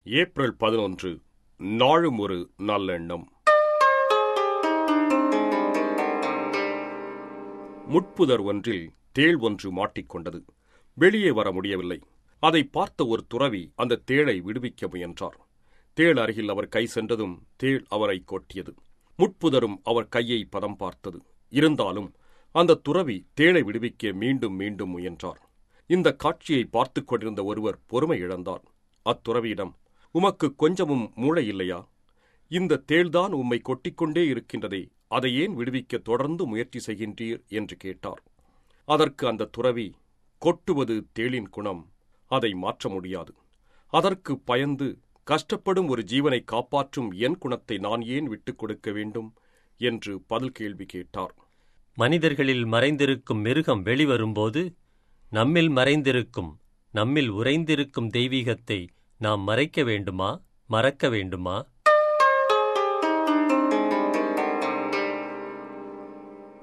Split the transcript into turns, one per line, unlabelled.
April பதினொன்று நாளும் ஒரு நல்லெண்ணம் முட்புதர் ஒன்றில் தேள் ஒன்று மாட்டிக்கொண்டது வெளியே வர முடியவில்லை அதை பார்த்த ஒரு துறவி அந்த தேளை விடுவிக்க முயன்றார் தேள் அருகில் அவர் கை சென்றதும் தேள் அவரை கொட்டியது முட்புதரும் அவர் கையை பதம் பார்த்தது இருந்தாலும் அந்த துறவி தேளை விடுவிக்க மீண்டும் மீண்டும் முயன்றார் இந்த காட்சியை பார்த்துக் கொண்டிருந்த ஒருவர் பொறுமை இழந்தார் அத்துறவியிடம் உமக்கு கொஞ்சமும் மூளை இல்லையா இந்த தேள்தான் உம்மை கொட்டிக்கொண்டே இருக்கின்றதே அதை ஏன் விடுவிக்க தொடர்ந்து முயற்சி செய்கின்றீர் என்று கேட்டார் அதற்கு அந்த துறவி கொட்டுவது தேளின் குணம் அதை மாற்ற முடியாது அதற்கு பயந்து கஷ்டப்படும் ஒரு ஜீவனை காப்பாற்றும் என் குணத்தை நான் ஏன் விட்டுக் கொடுக்க வேண்டும் என்று பதில் கேள்வி கேட்டார்
மனிதர்களில் மறைந்திருக்கும் மிருகம் வெளிவரும்போது நம்மில் மறைந்திருக்கும் நம்மில் உறைந்திருக்கும் தெய்வீகத்தை நாம் மறைக்க வேண்டுமா மறக்க வேண்டுமா